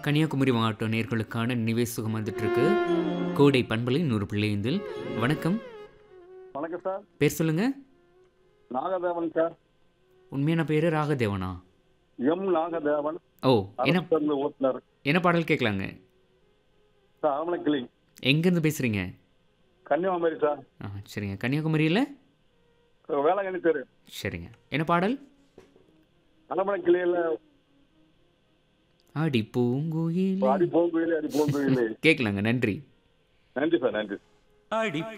கன்னியாகுமரி மாவட்ட நேர்களுக்கான நினைவே சுகம் வந்துட்டு இருக்கு கோடை பண்பலை நூறு பிள்ளைந்தில் வணக்கம் வணக்கம் சார் பேர் சொல்லுங்க நாகதேவன் சார் உண்மையான பேரு ராகதேவனா எம் நாகதேவன் ஓ என்ன அரசு பேருந்து ஓட்டுநர் என்ன பாடல் கேட்கலாங்க சார் ஆவணக்கிளி எங்கேருந்து பேசுறீங்க கன்னியாகுமரி சார் ஆ சரிங்க கன்னியாகுமரியில் வேளாங்கண்ணி தெரு சரிங்க என்ன பாடல் அலமணக்கிளியில ஆடி பூங்குயில் அடி போங்குயிலே அடி போங்குயிலே கேட்கலாங்க நன்றி நன்றி சார் நன்றி அடி